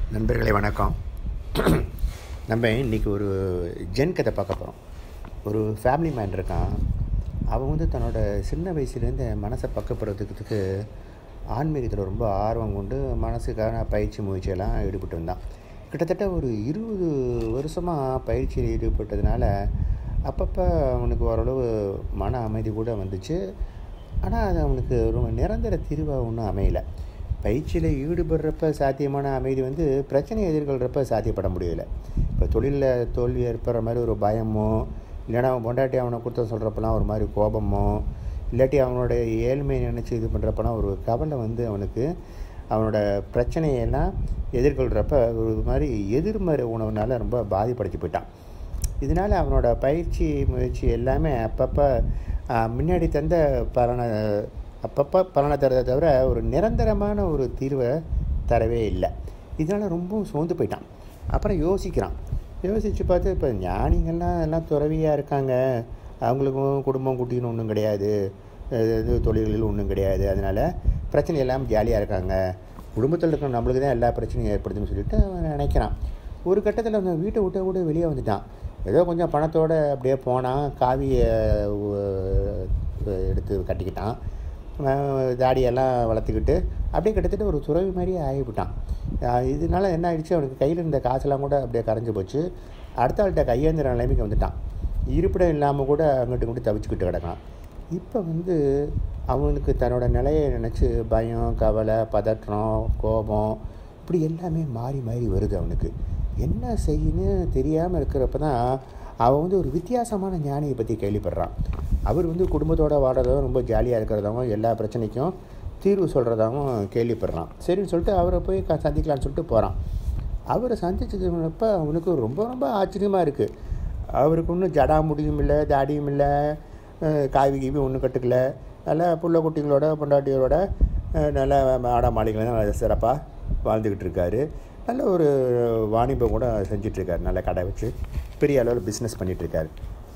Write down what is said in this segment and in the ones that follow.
நண்பர்களே வணக்கம் நம்ம இன்றைக்கி ஒரு ஜென் கதை பார்க்க போகிறோம் ஒரு ஃபேமிலி மேன் இருக்கான் அவன் வந்து தன்னோட சின்ன வயசுலேருந்து மனசை பக்கப்படுறதுக்கு ஆன்மீகத்தில் ரொம்ப ஆர்வம் கொண்டு மனசுக்கான பயிற்சி முயற்சியெல்லாம் ஈடுபட்டு வந்தான் கிட்டத்தட்ட ஒரு இருபது வருஷமாக பயிற்சியில் ஈடுபட்டதுனால அப்பப்போ அவனுக்கு ஓரளவு மன அமைதி கூட வந்துச்சு ஆனால் அது அவனுக்கு ரொம்ப நிரந்தர தீர்வாக ஒன்றும் அமையலை பயிற்சியில் ஈடுபடுறப்ப சாத்தியமான அமைதி வந்து பிரச்சனையை எதிர்கொள்கிறப்ப சாத்தியப்பட முடியலை இப்போ தொழிலில் தோல்வி ஏற்படுற மாதிரி ஒரு பயமோ இல்லைனா அவன் பொண்டாட்டி அவனை குற்றம் சொல்கிறப்பெல்லாம் ஒரு மாதிரி கோபமோ இல்லாட்டி அவனோட ஏழ்மையை நினச்சி இது பண்ணுறப்பெல்லாம் ஒரு கவலை வந்து அவனுக்கு அவனோட பிரச்சனையெல்லாம் எதிர்கொள்கிறப்ப ஒரு மாதிரி எதிர்மறை உணவுனால ரொம்ப பாதிப்படைச்சு போயிட்டான் இதனால் அவனோட பயிற்சி முயற்சி எல்லாமே அப்பப்போ முன்னாடி தந்த பலனை அப்பப்போ பலனை தரதை தவிர ஒரு நிரந்தரமான ஒரு தீர்வை தரவே இல்லை இதனால் ரொம்பவும் சோர்ந்து போயிட்டான் அப்புறம் யோசிக்கிறான் யோசித்து பார்த்து இப்போ ஞானிகள்லாம் எல்லாம் துறவியாக இருக்காங்க அவங்களுக்கும் குடும்பம் குட்டின்னு ஒன்றும் கிடையாது இது தொழில்கள் ஒன்றும் கிடையாது அதனால் பிரச்சனை எல்லாம் ஜாலியாக இருக்காங்க குடும்பத்தில் இருக்கிற நம்மளுக்கு தான் எல்லா பிரச்சனையும் ஏற்படுதுன்னு சொல்லிட்டு அவன் நினைக்கிறான் ஒரு கட்டத்தில் அவன் வீட்டை விட்ட கூட வெளியே வந்துட்டான் ஏதோ கொஞ்சம் பணத்தோடு அப்படியே போனான் காவியை எடுத்து கட்டிக்கிட்டான் தாடியெல்லாம் வளர்த்துக்கிட்டு அப்படியே கிட்டத்தட்ட ஒரு துறவி மாதிரியே ஆகிவிட்டான் இதனால என்ன ஆயிடுச்சு அவனுக்கு கையில் இருந்த காசெல்லாம் கூட அப்படியே கரைஞ்சி போச்சு அடுத்த ஆள்கிட்ட கையேந்திர நிலைமைக்கு வந்துட்டான் இருப்பிடம் இல்லாமல் கூட அங்கிட்டு இங்கிட்டு தவிச்சுக்கிட்டு கிடக்கான் இப்போ வந்து அவனுக்கு தன்னோட நிலையை நினச்சி பயம் கவலை பதற்றம் கோபம் இப்படி எல்லாமே மாறி மாறி வருது அவனுக்கு என்ன செய்யணும்னு தெரியாமல் இருக்கிறப்ப தான் அவன் வந்து ஒரு வித்தியாசமான ஞானியை பற்றி கேள்விப்படுறான் அவர் வந்து குடும்பத்தோடு வாடுறதும் ரொம்ப ஜாலியாக இருக்கிறதாகவும் எல்லா பிரச்சனைக்கும் தீர்வு சொல்கிறதாகவும் கேள்விப்படுறான் சரின்னு சொல்லிட்டு அவரை போய் க சந்திக்கலான்னு சொல்லிட்டு போகிறான் அவரை சந்திச்சதுப்ப அவனுக்கு ரொம்ப ரொம்ப ஆச்சரியமாக இருக்குது அவருக்கு ஒன்றும் ஜடா முடியும் இல்லை தாடியும் இல்லை காவி கீவி ஒன்றும் கட்டுக்கல நல்லா புள்ள குட்டிங்களோட பொண்டாட்டிகளோட நல்ல ஆட மாளிகளை தான் சிறப்பாக வாழ்ந்துக்கிட்டு இருக்காரு நல்ல ஒரு வாணிபம் கூட செஞ்சிட்ருக்காரு நல்ல கடை வச்சு பெரிய அளவில் பிஸ்னஸ் பண்ணிகிட்ருக்காரு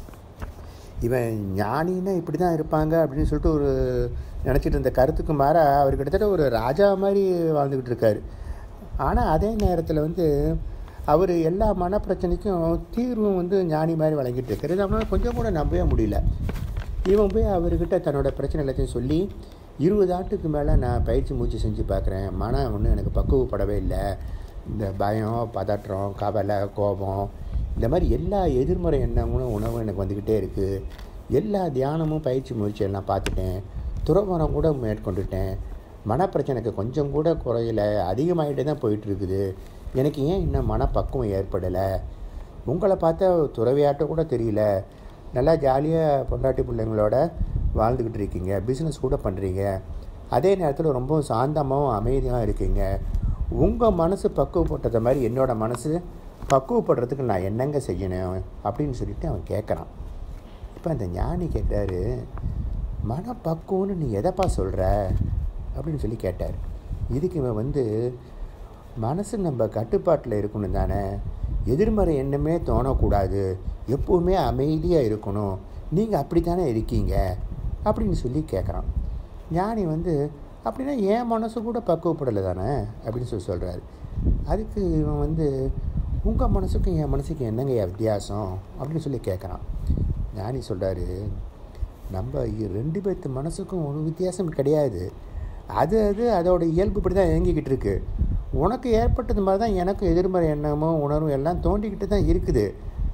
இவன் ஞானின்னா இப்படி தான் இருப்பாங்க அப்படின்னு சொல்லிட்டு ஒரு நினச்சிட்டு இருந்த கருத்துக்கு மாற அவர் கிட்டத்தட்ட ஒரு ராஜா மாதிரி வாழ்ந்துக்கிட்டு இருக்காரு ஆனால் அதே நேரத்தில் வந்து அவர் எல்லா மன பிரச்சனைக்கும் தீர்வும் வந்து ஞானி மாதிரி வழங்கிட்டு இருக்காரு இது அவனால் கொஞ்சம் கூட நம்பவே முடியல இவன் போய் அவர்கிட்ட தன்னோட பிரச்சனை எல்லாத்தையும் சொல்லி இருபது ஆண்டுக்கு மேலே நான் பயிற்சி மூச்சு செஞ்சு பார்க்குறேன் மனம் ஒன்றும் எனக்கு பக்குவப்படவே இல்லை இந்த பயம் பதற்றம் கவலை கோபம் இந்த மாதிரி எல்லா எதிர்மறை எண்ணங்களும் உணவும் எனக்கு வந்துக்கிட்டே இருக்குது எல்லா தியானமும் பயிற்சி முயற்சி எல்லாம் பார்த்துட்டேன் துறவரம் கூட மேற்கொண்டுட்டேன் மனப்பிரச்சனைக்கு கொஞ்சம் கூட குறையல அதிகமாகிட்டே தான் போயிட்டுருக்குது எனக்கு ஏன் இன்னும் மனப்பக்குவம் ஏற்படலை உங்களை பார்த்தா துறவியாட்ட கூட தெரியல நல்லா ஜாலியாக பொண்டாட்டி பிள்ளைங்களோட வாழ்ந்துக்கிட்டு இருக்கீங்க பிஸ்னஸ் கூட பண்ணுறீங்க அதே நேரத்தில் ரொம்ப சாந்தமாகவும் அமைதியாக இருக்கீங்க உங்கள் மனசு பக்குவப்பட்டத மாதிரி என்னோடய மனசு பக்குவப்படுறதுக்கு நான் என்னங்க செய்யணும் அப்படின்னு சொல்லிட்டு அவன் கேட்குறான் இப்போ அந்த ஞானி கேட்டார் மனப்பக்குவம்னு நீ எதைப்பா சொல்கிற அப்படின்னு சொல்லி கேட்டார் இதுக்கு இவன் வந்து மனசு நம்ம கட்டுப்பாட்டில் இருக்கணும் தானே எதிர்மறை எண்ணமே தோணக்கூடாது எப்போவுமே அமைதியாக இருக்கணும் நீங்கள் அப்படி தானே இருக்கீங்க அப்படின்னு சொல்லி கேட்குறான் ஞானி வந்து அப்படின்னா என் மனசு கூட பக்குவப்படலை தானே அப்படின்னு சொல்லி சொல்கிறாரு அதுக்கு இவன் வந்து உங்கள் மனசுக்கும் என் மனசுக்கும் என்னங்க வித்தியாசம் அப்படின்னு சொல்லி கேட்குறான் ஞானி சொல்கிறாரு நம்ம ரெண்டு பேர்த்து மனசுக்கும் ஒரு வித்தியாசம் கிடையாது அது அது அதோட இயல்புப்படி தான் இயங்கிக்கிட்டு இருக்கு உனக்கு ஏற்பட்டது மாதிரி தான் எனக்கும் எதிர்மறை எண்ணமும் உணர்வும் எல்லாம் தோண்டிக்கிட்டு தான் இருக்குது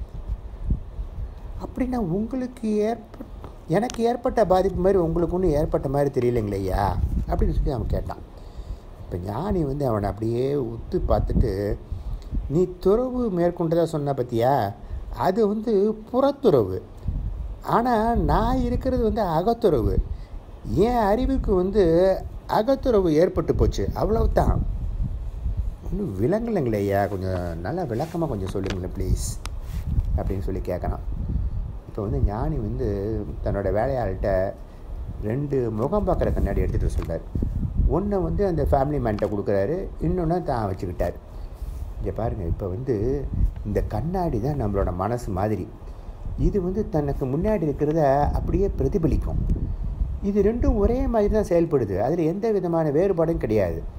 அப்படின்னா உங்களுக்கு ஏற்ப எனக்கு ஏற்பட்ட பாதிப்பு மாதிரி உங்களுக்கு ஒன்றும் ஏற்பட்ட மாதிரி தெரியலைங்களையா அப்படின்னு சொல்லி அவன் கேட்டான் இப்போ ஞானி வந்து அவனை அப்படியே உத்து பார்த்துட்டு நீ துறவு மேற்கொண்டதாக சொன்ன பற்றியா அது வந்து புறத்துறவு ஆனால் நான் இருக்கிறது வந்து அகத்துறவு என் அறிவுக்கு வந்து அகத்துறவு ஏற்பட்டு போச்சு அவ்வளவு தான் ஒன்றும் விளங்கலைங்களையா கொஞ்சம் நல்லா விளக்கமாக கொஞ்சம் சொல்லுங்களேன் ப்ளீஸ் அப்படின்னு சொல்லி கேட்கலாம் இப்போ வந்து ஞானி வந்து தன்னோட வேலையாள்கிட்ட ரெண்டு முகம் பார்க்குற கண்ணாடி எடுத்துகிட்டு சொல்கிறார் ஒன்றை வந்து அந்த ஃபேமிலி மேன்கிட்ட கொடுக்குறாரு இன்னொன்று தான் வச்சுக்கிட்டார் இங்கே பாருங்கள் இப்போ வந்து இந்த கண்ணாடி தான் நம்மளோட மனசு மாதிரி இது வந்து தனக்கு முன்னாடி இருக்கிறத அப்படியே பிரதிபலிக்கும் இது ரெண்டும் ஒரே மாதிரி தான் செயல்படுது அதில் எந்த விதமான வேறுபாடும் கிடையாது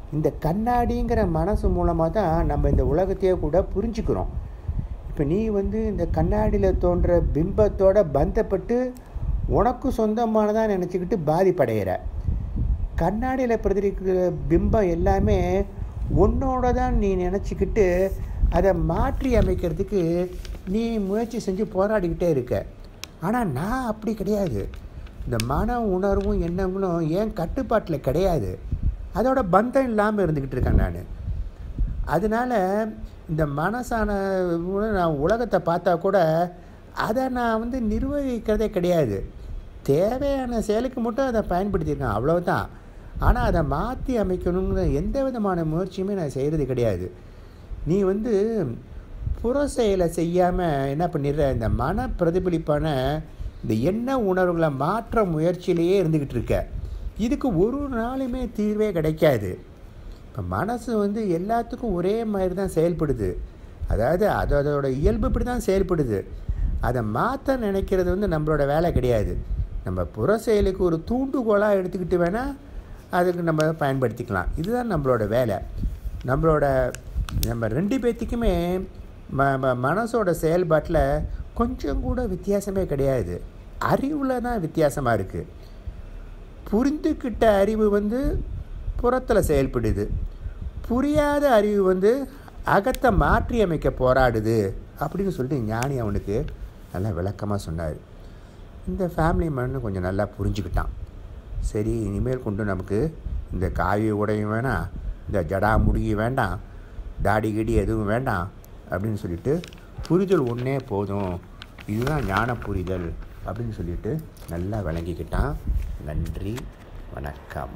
இந்த கண்ணாடிங்கிற மனசு மூலமாக தான் நம்ம இந்த உலகத்தையே கூட புரிஞ்சுக்கிறோம் இப்போ நீ வந்து இந்த கண்ணாடியில் தோன்ற பிம்பத்தோட பந்தப்பட்டு உனக்கு சொந்தமானதாக நினச்சிக்கிட்டு பாதிப்படைகிற கண்ணாடியில் பிரதிரிக்கிற பிம்பம் எல்லாமே உன்னோட தான் நீ நினச்சிக்கிட்டு அதை மாற்றி அமைக்கிறதுக்கு நீ முயற்சி செஞ்சு போராடிக்கிட்டே இருக்க ஆனால் நான் அப்படி கிடையாது இந்த மன உணர்வும் எண்ணங்களும் ஏன் கட்டுப்பாட்டில் கிடையாது அதோட பந்தம் இல்லாமல் இருந்துக்கிட்டு இருக்கேன் நான் அதனால் இந்த மனசான நான் உலகத்தை பார்த்தா கூட அதை நான் வந்து நிர்வகிக்கிறதே கிடையாது தேவையான செயலுக்கு மட்டும் அதை பயன்படுத்தியிருக்கேன் அவ்வளவுதான் ஆனால் அதை மாற்றி அமைக்கணுங்கிற எந்த விதமான முயற்சியுமே நான் செய்கிறது கிடையாது நீ வந்து புற செயலை செய்யாமல் என்ன பண்ணிடுற இந்த மன பிரதிபலிப்பான இந்த எண்ண உணர்வுகளை மாற்ற முயற்சியிலேயே இருந்துக்கிட்டு இருக்க இதுக்கு ஒரு நாளுமே தீர்வே கிடைக்காது இப்போ மனசு வந்து எல்லாத்துக்கும் ஒரே மாதிரி தான் செயல்படுது அதாவது அது அதோட இயல்பு இப்படி தான் செயல்படுது அதை மாற்ற நினைக்கிறது வந்து நம்மளோட வேலை கிடையாது நம்ம புற செயலுக்கு ஒரு தூண்டுகோலாக எடுத்துக்கிட்டு வேணால் அதுக்கு நம்ம பயன்படுத்திக்கலாம் இதுதான் நம்மளோட வேலை நம்மளோட நம்ம ரெண்டு பேர்த்துக்குமே ம ம மனசோட செயல்பாட்டில் கொஞ்சம் கூட வித்தியாசமே கிடையாது அறிவில் தான் வித்தியாசமாக இருக்குது புரிந்துக்கிட்ட அறிவு வந்து புறத்தில் செயல்படுது புரியாத அறிவு வந்து அகத்தை மாற்றி அமைக்க போராடுது அப்படின்னு சொல்லிட்டு ஞானி அவனுக்கு நல்லா விளக்கமாக சொன்னார் இந்த ஃபேமிலி மேனு கொஞ்சம் நல்லா புரிஞ்சுக்கிட்டான் சரி இனிமேல் கொண்டு நமக்கு இந்த காவி உடையும் வேணாம் இந்த ஜடா முடிகி வேண்டாம் தாடி கிடி எதுவும் வேண்டாம் அப்படின்னு சொல்லிட்டு புரிதல் ஒன்றே போதும் இதுதான் ஞான புரிதல் அப்படின்னு சொல்லிட்டு நல்லா விளங்கிக்கிட்டான் நன்றி வணக்கம்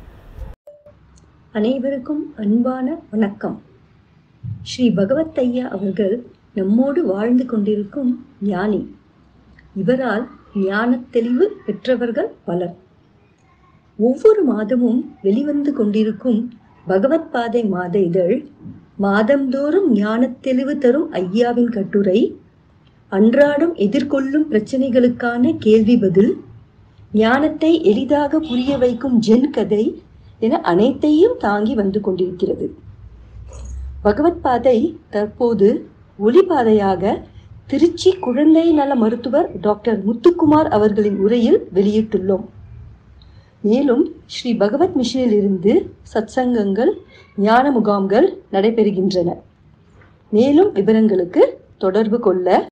அனைவருக்கும் அன்பான வணக்கம் ஸ்ரீ பகவத் ஐயா அவர்கள் நம்மோடு வாழ்ந்து கொண்டிருக்கும் ஞானி இவரால் ஞானத் தெளிவு பெற்றவர்கள் பலர் ஒவ்வொரு மாதமும் வெளிவந்து கொண்டிருக்கும் பகவத் பாதை மாத இதழ் மாதந்தோறும் ஞானத் தெளிவு தரும் ஐயாவின் கட்டுரை அன்றாடம் எதிர்கொள்ளும் பிரச்சனைகளுக்கான கேள்வி பதில் ஞானத்தை எளிதாக புரிய வைக்கும் ஜென் கதை என அனைத்தையும் தாங்கி வந்து கொண்டிருக்கிறது பகவத் பாதை தற்போது ஒளிபாதையாக திருச்சி குழந்தை நல மருத்துவர் டாக்டர் முத்துக்குமார் அவர்களின் உரையில் வெளியிட்டுள்ளோம் மேலும் ஸ்ரீ பகவத் மிஷனில் இருந்து சத்சங்கங்கள் ஞான முகாம்கள் நடைபெறுகின்றன மேலும் விவரங்களுக்கு தொடர்பு கொள்ள